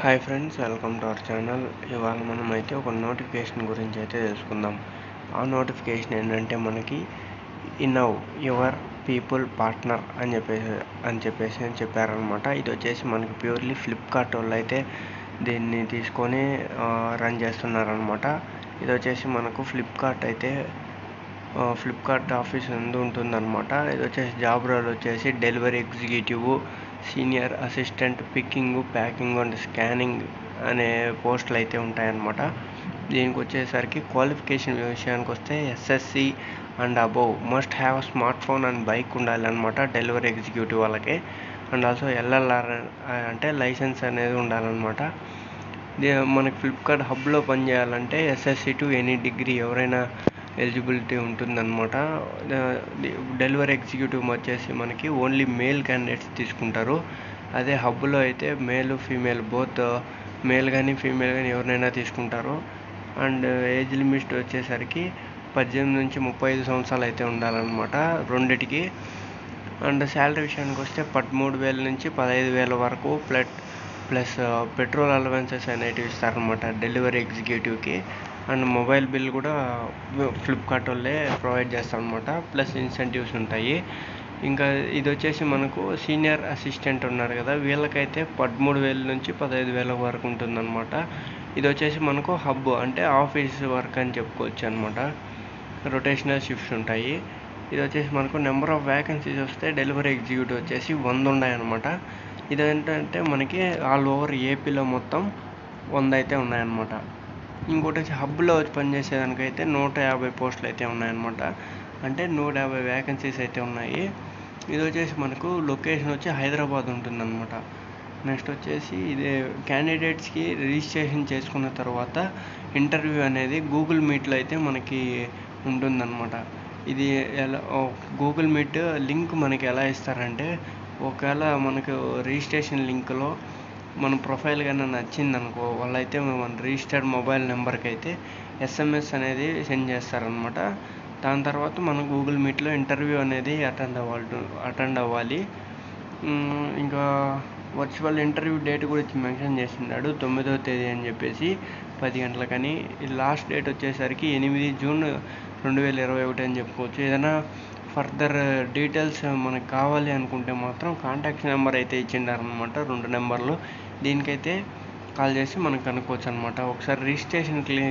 hi friends welcome to our channel ఇవాళ మనం అయితే ఒక నోటిఫికేషన్ గురించి అయితే తెలుసుకుందాం ఆ నోటిఫికేషన్ ఏంటంటే మనకి ఇన్నవ్ యువర్ పీపుల్ పార్ట్నర్ అని చెప్పేసి అని చెప్పేసి అని చెప్పారనమాట ఇది వచ్చేసి మనకి ప్యూర్లీ ఫ్లిప్కార్ట్ వాళ్ళు అయితే దీన్ని తీసుకొని రన్ చేస్తున్నారనమాట ఇది వచ్చేసి మనకు ఫ్లిప్కార్ట్ అయితే ఫ్లిప్కార్ట్ ఆఫీస్ ఎందు ఉంటుందన్నమాట ఇది వచ్చేసి జాబ్ రోల్ వచ్చేసి delivery executive senior assistant picking packing and scanning అనే పోస్టులు అయితే ఉంటాయన్నమాట దీనికి వచ్చేసరికి క్వాలిఫికేషన్ విషయానికి వస్తే SSC and above must have smart phone and bike ఉండాలన్నమాట డెలివరీ ఎగ్జిక్యూటివ్ వాళ్ళకి అండ్ ఆల్సో ఎల్ఎల్ఆర్ అంటే లైసెన్స్ అనేది ఉండాలన్నమాట మనకి ఫ్లిప్కార్ట్ హబ్లో పనిచేయాలంటే ఎస్ఎస్సి టు ఎనీ డిగ్రీ ఎవరైనా ఎలిజిబిలిటీ ఉంటుందన్నమాట డెలివరీ ఎగ్జిక్యూటివ్ వచ్చేసి మనకి ఓన్లీ మేల్ క్యాండిడేట్స్ తీసుకుంటారు అదే హబ్లో అయితే మేల్ ఫీమేల్ బోత్ మేల్ కానీ ఫీమేల్ కానీ ఎవరినైనా తీసుకుంటారు అండ్ ఏజ్ లిమిట్ వచ్చేసరికి పద్దెనిమిది నుంచి ముప్పై ఐదు సంవత్సరాలు అయితే ఉండాలన్నమాట రెండిటికి అండ్ శాలరీ విషయానికి వస్తే పదమూడు వేల నుంచి పదహైదు వేల వరకు ప్లట్ ప్లస్ పెట్రోల్ అలవెన్సెస్ అనేటివి ఇస్తారనమాట డెలివరీ ఎగ్జిక్యూటివ్కి అండ్ మొబైల్ బిల్ కూడా ఫ్లిప్కార్ట్ వాళ్ళే ప్రొవైడ్ చేస్తారనమాట ప్లస్ ఇన్సెంటివ్స్ ఉంటాయి ఇంకా ఇది వచ్చేసి మనకు సీనియర్ అసిస్టెంట్ ఉన్నారు కదా వీళ్ళకైతే పదమూడు వేల నుంచి పదహైదు వేల వరకు ఉంటుందన్నమాట ఇది వచ్చేసి మనకు హబ్ అంటే ఆఫీస్ వర్క్ అని చెప్పుకోవచ్చు అనమాట రొటేషనల్ షిఫ్ట్స్ ఉంటాయి ఇది వచ్చేసి మనకు నెంబర్ ఆఫ్ వ్యాకెన్సీస్ వస్తే డెలివరీ ఎగ్జిక్యూటివ్ వచ్చేసి వంద ఉన్నాయి అనమాట ఇది ఏంటంటే మనకి ఆల్ ఓవర్ ఏపీలో మొత్తం వంద అయితే ఉన్నాయన్నమాట ఇంకోటి వచ్చి హబ్లో వచ్చి పనిచేసేదానికైతే నూట యాభై పోస్టులు అయితే ఉన్నాయన్నమాట అంటే నూట యాభై వ్యాకెన్సీస్ అయితే ఉన్నాయి ఇది వచ్చేసి మనకు లొకేషన్ వచ్చి హైదరాబాద్ ఉంటుందన్నమాట నెక్స్ట్ వచ్చేసి ఇది క్యాండిడేట్స్కి రిజిస్ట్రేషన్ చేసుకున్న తర్వాత ఇంటర్వ్యూ అనేది గూగుల్ మీట్లో అయితే మనకి ఉంటుందన్నమాట ఇది ఎలా గూగుల్ మీట్ లింక్ మనకి ఎలా ఇస్తారంటే ఒకవేళ మనకు రిజిస్ట్రేషన్ లింక్లో మన ప్రొఫైల్ కానీ నచ్చిందనుకో వాళ్ళైతే మన రిజిస్టర్డ్ మొబైల్ నెంబర్కి అయితే ఎస్ఎంఎస్ అనేది సెండ్ చేస్తారనమాట దాని తర్వాత మనం గూగుల్ మీట్లో ఇంటర్వ్యూ అనేది అటెండ్ అవ్వాలి అటెండ్ అవ్వాలి ఇంకా వర్చువల్ ఇంటర్వ్యూ డేట్ గురించి మెన్షన్ చేసినాడు తొమ్మిదవ తేదీ అని చెప్పేసి పది గంటలకని లాస్ట్ డేట్ వచ్చేసరికి ఎనిమిది జూన్ రెండు వేల ఇరవై ఒకటి అని చెప్పుకోవచ్చు ఏదైనా ఫర్దర్ డీటెయిల్స్ మనకు కావాలి అనుకుంటే మాత్రం కాంటాక్ట్ నెంబర్ అయితే ఇచ్చిండారనమాట రెండు నెంబర్లు దీనికైతే కాల్ చేసి మనం కనుక్కోవచ్చు అనమాట ఒకసారి రిజిస్ట్రేషన్ క్లి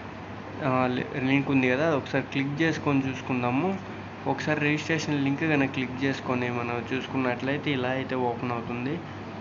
లింక్ ఉంది కదా ఒకసారి క్లిక్ చేసుకొని చూసుకుందాము ఒకసారి రిజిస్ట్రేషన్ లింక్ కనుక క్లిక్ చేసుకొని మనం చూసుకున్నట్లయితే ఇలా అయితే ఓపెన్ అవుతుంది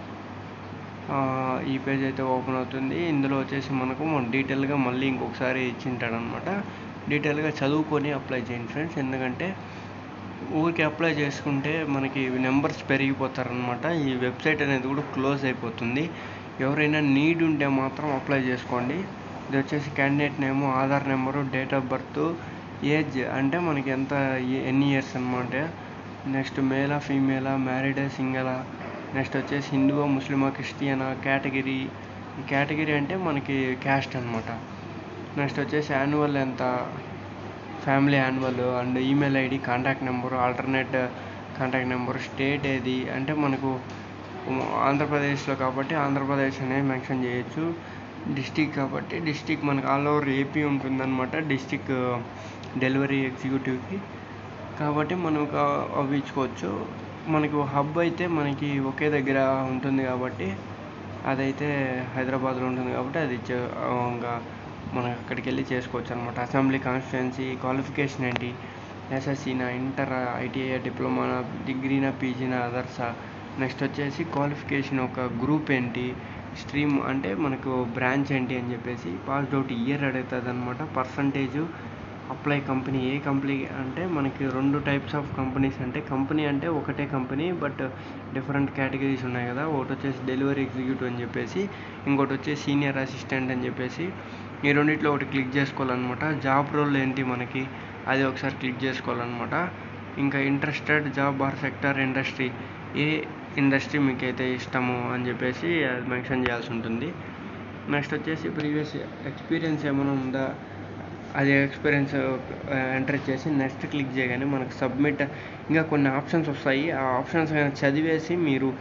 ఈ పేజ్ అయితే ఓపెన్ అవుతుంది ఇందులో వచ్చేసి మనకు మన డీటెయిల్గా మళ్ళీ ఇంకొకసారి ఇచ్చింటాడు అనమాట డీటెయిల్గా చదువుకొని అప్లై చేయండి ఫ్రెండ్స్ ఎందుకంటే ఊరికి అప్లై చేసుకుంటే మనకి నెంబర్స్ పెరిగిపోతారనమాట ఈ వెబ్సైట్ అనేది కూడా క్లోజ్ అయిపోతుంది ఎవరైనా నీడ్ ఉంటే మాత్రం అప్లై చేసుకోండి ఇది వచ్చేసి candidate name Aadhaar number date of birth age అంటే మనకి ఎంత ఎన్ని ఇయర్స్ అనమాట నెక్స్ట్ మేలా ఫీమేలా మ్యారీడా సింగలా నెక్స్ట్ వచ్చేసి హిందువా ముస్లిమా క్రిస్టియనా కేటగిరీ కేటగిరీ అంటే మనకి క్యాస్ట్ అనమాట నెక్స్ట్ వచ్చేసి యాన్యువల్ ఎంత family annual and email ID contact number alternate contact number state ఏది అంటే మనకు ఆంధ్రప్రదేశ్లో కాబట్టి ఆంధ్రప్రదేశ్ అనేది మెన్షన్ చేయొచ్చు డిస్టిక్ కాబట్టి డిస్టిక్ మనకు ఆల్ ఓవర్ ఏపీ ఉంటుందన్నమాట డిస్టిక్ డెలివరీ ఎగ్జిక్యూటివ్కి కాబట్టి మనకు అవి ఇచ్చుకోవచ్చు మనకు హబ్ అయితే మనకి ఒకే దగ్గర ఉంటుంది కాబట్టి అదైతే హైదరాబాద్లో ఉంటుంది కాబట్టి అది ఇంకా మనం అక్కడికి వెళ్ళి చేసుకోవచ్చు అనమాట అసెంబ్లీ కాన్స్టిట్యున్సీ క్వాలిఫికేషన్ ఏంటి ఎస్ఎస్సీనా ఇంటర్ ఐటీఐ డిప్లొమానా డిగ్రీనా పీజీనా అదర్సా నెక్స్ట్ వచ్చేసి క్వాలిఫికేషన్ ఒక గ్రూప్ ఏంటి స్ట్రీమ్ అంటే మనకు బ్రాంచ్ ఏంటి అని చెప్పేసి పాస్డ్ అవుట్ ఇయర్ అడుగుతుంది అనమాట పర్సంటేజ్ అప్లై కంపెనీ ఏ కంపెనీ అంటే మనకి రెండు టైప్స్ ఆఫ్ కంపెనీస్ అంటే కంపెనీ అంటే ఒకటే కంపెనీ బట్ డిఫరెంట్ కేటగిరీస్ ఉన్నాయి కదా ఒకటి వచ్చేసి డెలివరీ ఎగ్జిక్యూటివ్ అని చెప్పేసి ఇంకోటి వచ్చేసి సీనియర్ అసిస్టెంట్ అని చెప్పేసి ఈ రెండిట్లో ఒకటి క్లిక్ చేసుకోవాలన్నమాట జాబ్ రోల్ ఏంటి మనకి అది ఒకసారి క్లిక్ చేసుకోవాలన్నమాట ఇంకా interested job or sector industry ఏ ఇండస్ట్రీ మీకు అయితే ఇష్టము అని చెప్పేసి అది మెన్షన్ చేయాల్సి ఉంటుంది నెక్స్ట్ వచ్చేసి ప్రీవియస్ ఎక్స్పీరియన్స్ ఏమైనా ఉందా అది ఎక్స్పీరియన్స్ ఎంటర్ చేసి నెక్స్ట్ క్లిక్ చేయగానే మనకు సబ్మిట్ ఇంకా కొన్ని ఆప్షన్స్ వస్తాయి ఆ ఆప్షన్స్ చదివేసి మీరు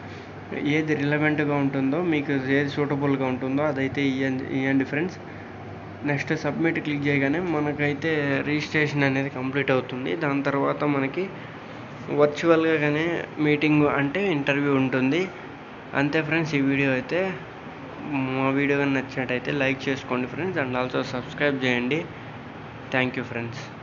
ఏది రిలవెంట్గా ఉంటుందో మీకు ఏది సూటబుల్గా ఉంటుందో అదైతే ఇవ్వండి ఇవ్వండి ఫ్రెండ్స్ నెక్స్ట్ సబ్మిట్ క్లిక్ చేయగానే మనకైతే రిజిస్ట్రేషన్ అనేది కంప్లీట్ అవుతుంది దాని తర్వాత మనకి వర్చువల్గానే మీటింగ్ అంటే ఇంటర్వ్యూ ఉంటుంది అంతే ఫ్రెండ్స్ ఈ వీడియో అయితే మా వీడియో కానీ నచ్చినట్టయితే లైక్ చేసుకోండి ఫ్రెండ్స్ అండ్ ఆల్సో సబ్స్క్రైబ్ చేయండి థ్యాంక్ యూ ఫ్రెండ్స్